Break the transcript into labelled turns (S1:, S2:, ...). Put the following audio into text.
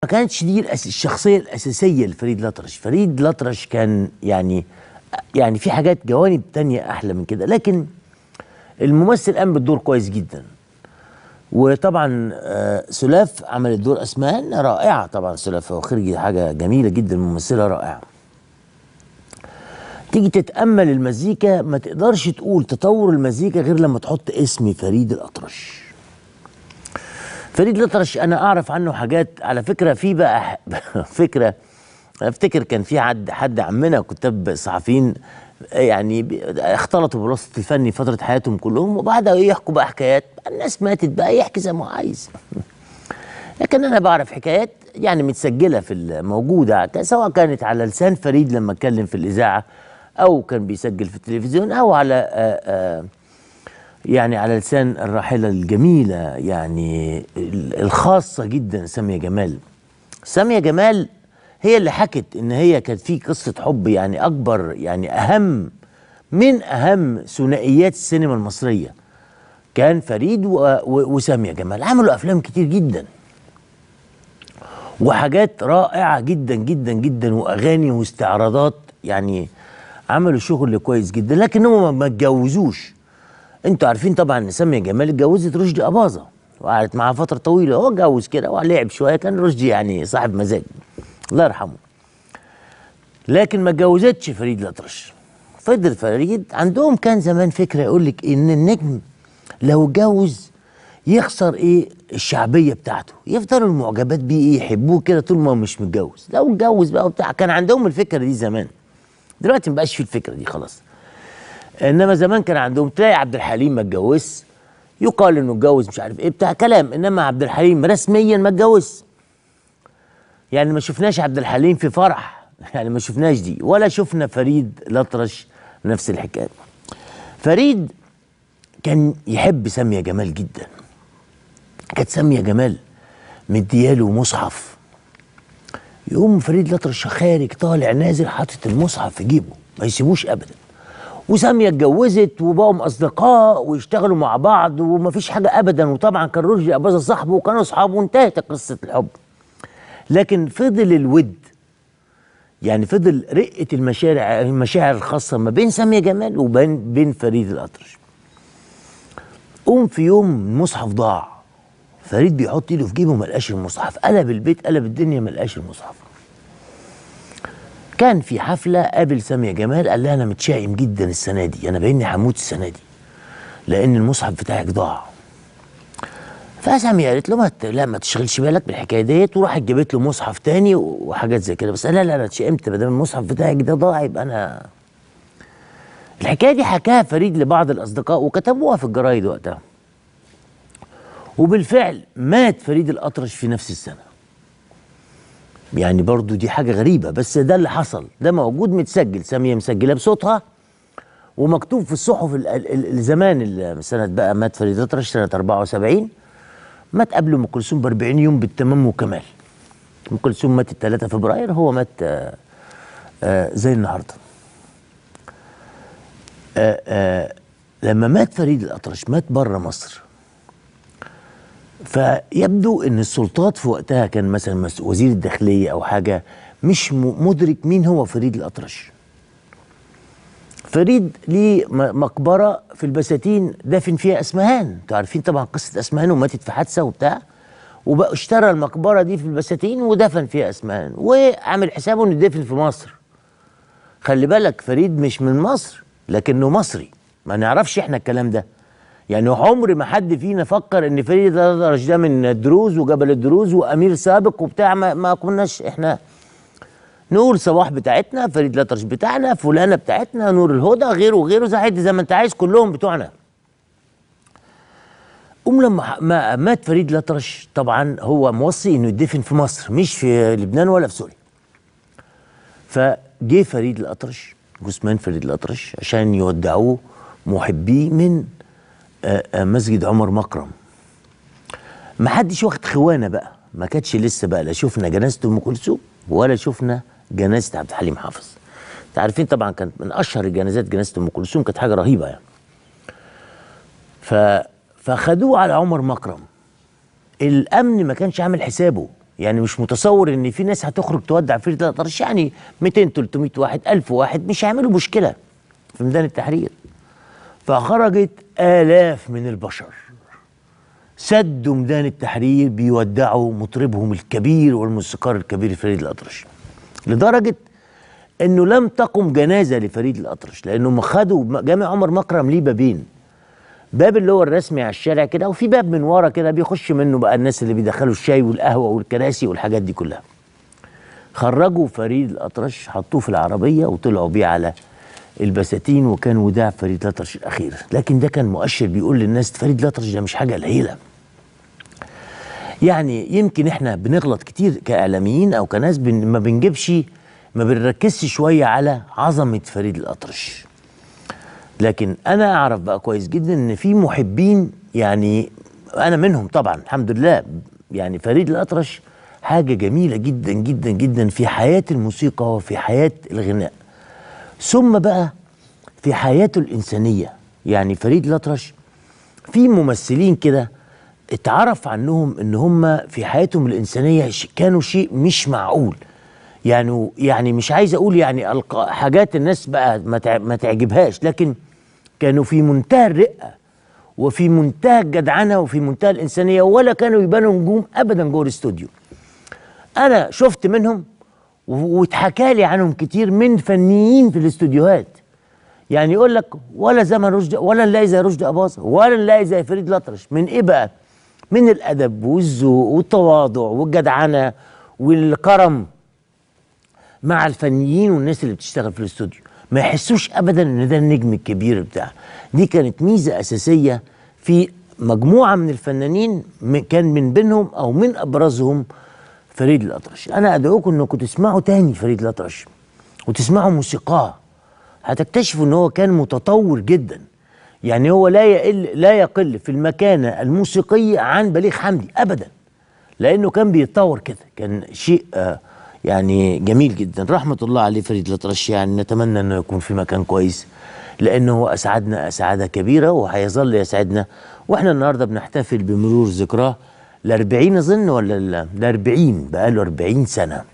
S1: ما كانتش دي الأس... الشخصيه الاساسيه لفريد الأطرش فريد الأطرش كان يعني يعني في حاجات جوانب تانية احلى من كده لكن الممثل قام بالدور كويس جدا وطبعا آه، سلاف عملت دور اسمهان رائعه طبعا سلاف وخرجي حاجه جميله جدا ممثله رائعه تيجي تتامل المزيكا ما تقدرش تقول تطور المزيكا غير لما تحط اسم فريد الاطرش فريد الاطرش انا اعرف عنه حاجات على فكره في بقى ح- فكره افتكر كان في حد حد عمنا كتاب صحفيين يعني بي- اختلطوا بالوسط الفني فتره حياتهم كلهم وبعدها يحكوا بقى حكايات الناس ماتت بقى يحكي زي ما هو عايز لكن انا بعرف حكايات يعني متسجله في ال- موجوده سواء كانت على لسان فريد لما اتكلم في الاذاعه او كان بيسجل في التلفزيون او على آآ آآ يعني على لسان الراحله الجميله يعني ال- الخاصه جدا ساميه جمال ساميه جمال هي اللي حكت ان هي كانت في قصه حب يعني اكبر يعني اهم من اهم ثنائيات السينما المصريه كان فريد و- و- وساميه جمال عملوا افلام كتير جدا وحاجات رائعه جدا جدا جدا واغاني واستعراضات يعني عملوا شغل كويس جدا لكنهم ما- ما اتجوزوش انتوا عارفين طبعا ان ساميه جمال اتجوزت رشدي اباظه وقعدت معاه فتره طويله هو اتجوز كده ولعب شويه كان رشدي يعني صاحب مزاج الله يرحمه لكن ما اتجوزتش فريد الأطرش فضل فريد عندهم كان زمان فكره يقول لك ان النجم لو اتجوز يخسر ايه الشعبيه بتاعته يفضلوا المعجبات بيه ايه يحبوه كده طول ما هو مش متجوز لو اتجوز بقى وبتاع كان عندهم الفكره دي زمان دلوقتي ما بقاش في الفكره دي خلاص انما زمان كان عندهم تلاقي عبد الحليم ما اتجوزش يقال انه اتجوز مش عارف ايه بتاع كلام انما عبد الحليم رسميا ما اتجوزش يعني ما شفناش عبد الحليم في فرح يعني ما شفناش دي ولا شفنا فريد الأطرش نفس الحكايه فريد كان يحب ساميه جمال جدا كانت ساميه جمال مدياله مصحف يقوم فريد الأطرش خارج طالع نازل حاطط المصحف في جيبه ما يسيبوش ابدا وساميه اتجوزت وبقوا اصدقاء ويشتغلوا مع بعض ومفيش حاجه ابدا وطبعا كان رشدي اباظه صاحبه وكانوا اصحاب وانتهت قصه الحب لكن فضل الود يعني فضل رقه المشاعر المشاعر الخاصه ما بين ساميه جمال وبين بين فريد الاطرش قوم في يوم المصحف ضاع فريد بيحط ايده في جيبه ما لقاش المصحف قلب البيت قلب الدنيا ما لقاش المصحف كان في حفله قابل ساميه جمال قال لها انا متشائم جدا السنه دي انا بايني هموت السنه دي لان المصحف بتاعك ضاع فساميه قالت له ما ت- لا ما تشغلش بالك بالحكايه ديت وراحت جابت له مصحف تاني وحاجات زي كده بس قال لا لا انا اتشائمت ما دام المصحف بتاعك ده ضاع يبقى انا الحكايه دي حكاها فريد لبعض الاصدقاء وكتبوها في الجرايد وقتها وبالفعل مات فريد الأطرش في نفس السنة يعني برضو دي حاجة غريبة بس ده اللي حصل ده موجود متسجل سامية مسجلة بصوتها ومكتوب في الصحف ال- ال- ال- الزمان ال- سنة بقى مات فريد الأطرش سنة 74 مات قبل أم كلثوم ب 40 يوم بالتمام وكمال أم كلثوم ماتت 3 فبراير هو مات آه، آه، زي النهارده آه، آه، لما مات فريد الأطرش مات بره مصر فيبدو ان السلطات في وقتها كان مثلا مس- وزير الداخليه او حاجه مش م- مدرك مين هو فريد الاطرش فريد ليه م- مقبره في البساتين دافن فيها اسمهان انتوا عارفين طبعا قصه اسمهان وماتت في حادثه وبتاع وبقى اشترى المقبره دي في البساتين ودفن فيها اسمهان وعامل حسابه انه دفن في مصر خلي بالك فريد مش من مصر لكنه مصري ما نعرفش احنا الكلام ده يعني عمر ما حد فينا فكر ان فريد الأطرش ده من الدروز وجبل الدروز وامير سابق وبتاع ما, ما كناش احنا نور صباح بتاعتنا فريد الأطرش بتاعنا فلانه بتاعتنا نور الهدى غيره وغيره زي عادي زي ما انت عايز كلهم بتوعنا قوم لما ح- ما مات فريد الأطرش طبعا هو موصي انه يدفن في مصر مش في لبنان ولا في سوريا فجه فريد الأطرش جثمان فريد الأطرش عشان يودعوه محبيه من آه، آه، مسجد عمر مكرم ما حدش واخد خوانه بقى ما كانتش لسه بقى لا شفنا جنازه ام كلثوم ولا شفنا جنازه عبد الحليم حافظ انت عارفين طبعا كانت من اشهر الجنازات جنازه ام كلثوم كانت حاجه رهيبه يعني ف فخدوه على عمر مكرم الامن ما كانش عامل حسابه يعني مش متصور ان في ناس هتخرج تودع فريد الأطرش يعني 200 300 واحد 1000 واحد مش هيعملوا مشكله في ميدان التحرير فخرجت آلاف من البشر سدوا ميدان التحرير بيودعوا مطربهم الكبير والموسيقار الكبير فريد الأطرش لدرجة انه لم تقم جنازة لفريد الأطرش لانهم خدوا جامع عمر مكرم ليه بابين باب اللي هو الرسمي على الشارع كده وفي باب من ورا كده بيخش منه بقى الناس اللي بيدخلوا الشاي والقهوة والكراسي والحاجات دي كلها خرجوا فريد الأطرش حطوه في العربية وطلعوا بيه على البساتين وكان وداع فريد الأطرش الأخير لكن ده كان مؤشر بيقول للناس فريد الأطرش ده مش حاجة قليلة يعني يمكن احنا بنغلط كتير كإعلاميين أو كناس بن ما بنجيبش ما بنركزش شوية على عظمة فريد الأطرش لكن أنا أعرف بقى كويس جدا إن في محبين يعني أنا منهم طبعا الحمد لله يعني فريد الأطرش حاجة جميلة جدا جدا جدا في حياة الموسيقى وفي حياة الغناء ثم بقى في حياته الإنسانية يعني فريد الأطرش في ممثلين كده اتعرف عنهم ان هم في حياتهم الإنسانية ش- كانوا شيء مش معقول يعني يعني مش عايز اقول يعني ألق- حاجات الناس بقى ما تع- ما تعجبهاش لكن كانوا في منتهى الرقة وفي منتهى الجدعنة وفي منتهى الإنسانية ولا كانوا يبانوا نجوم أبدا جوه الاستوديو انا شفت منهم و- واتحكى لي عنهم كتير من فنيين في الاستوديوهات يعني يقول لك ولا زمن رشدي ولا نلاقي زي رشدي اباظه ولا نلاقي زي فريد الأطرش من ايه بقى من الادب والذوق والتواضع والجدعنه والكرم مع الفنيين والناس اللي بتشتغل في الاستوديو ما يحسوش ابدا ان ده النجم الكبير بتاع دي كانت ميزه اساسيه في مجموعه من الفنانين م- كان من بينهم او من ابرزهم فريد الأطرش أنا أدعوكم أنكم تسمعوا تاني فريد الأطرش وتسمعوا موسيقاه هتكتشفوا أن هو كان متطور جدا يعني هو لا يقل لا يقل في المكانة الموسيقية عن بليغ حمدي أبدا لأنه كان بيتطور كده كان شيء آه يعني جميل جدا رحمة الله عليه فريد الأطرش يعني نتمنى أنه يكون في مكان كويس لأنه هو أسعدنا أسعادة كبيرة وهيظل يسعدنا وإحنا النهاردة بنحتفل بمرور ذكراه ال 40 أظن ولا ال 40 بقاله 40 سنة